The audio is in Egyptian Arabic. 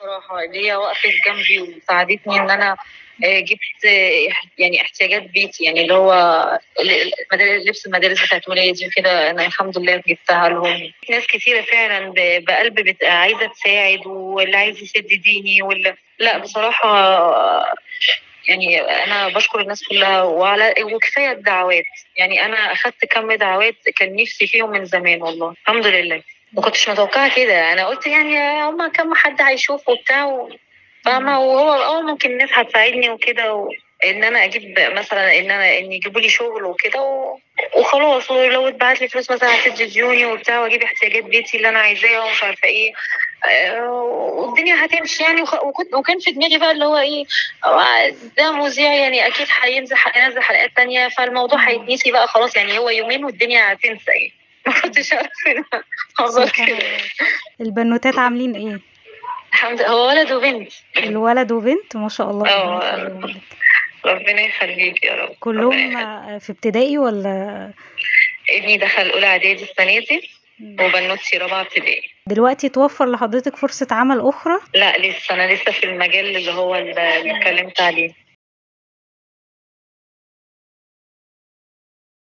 بصراحة اللي هي وقفت جنبي وساعدتني إن أنا آه، جبت آه، يعني احتياجات بيتي يعني اللي هو ال- المدارس لبس المدارس بتاعت ولادي وكده أنا الحمد لله جبتها لهم ناس كتيرة فعلا ب- بقلب بت- عايزة تساعد واللي عايز يسد ديني واللي لا بصراحة آه، يعني أنا بشكر الناس كلها وعلى وكفاية الدعوات يعني أنا أخدت كم دعوات كان نفسي فيهم من زمان والله الحمد لله ما كنتش متوقعة كده أنا قلت يعني هما كم حد هيشوف وبتاع و- فاهمة وهو اه ممكن الناس هتساعدني وكده و... ان انا اجيب مثلا ان انا ان يجيبوا لي شغل وكده و... وخلاص ولو اتبعت لي فلوس مثلا هسد ديوني وبتاع واجيب احتياجات بيتي اللي انا عايزاها ومش عارفه ايه آه، والدنيا هتمشي يعني وخ... وكنت وكان في دماغي بقى اللي هو ايه آه، ده مذيع يعني اكيد هينزل هينزل حلقات تانية فالموضوع هيتنسي بقى خلاص يعني هو يومين والدنيا هتنسى يعني ما كنتش اعرف ان هفضل سبحان كده الله البنوتات عاملين ايه الحمد لله هو ولد وبنت الولد وبنت ما شاء الله ربنا اه يخليهم لك ربنا يخليك يا رب ربنا كلهم يخليك. في ابتدائي ولا ابني دخل اولى اعدادي السنه دي وبنوتي رابعه ابتدائي دلوقتي توفر لحضرتك فرصة عمل أخرى لا لسه انا لسه في المجال اللي هو اللي اتكلمت عليه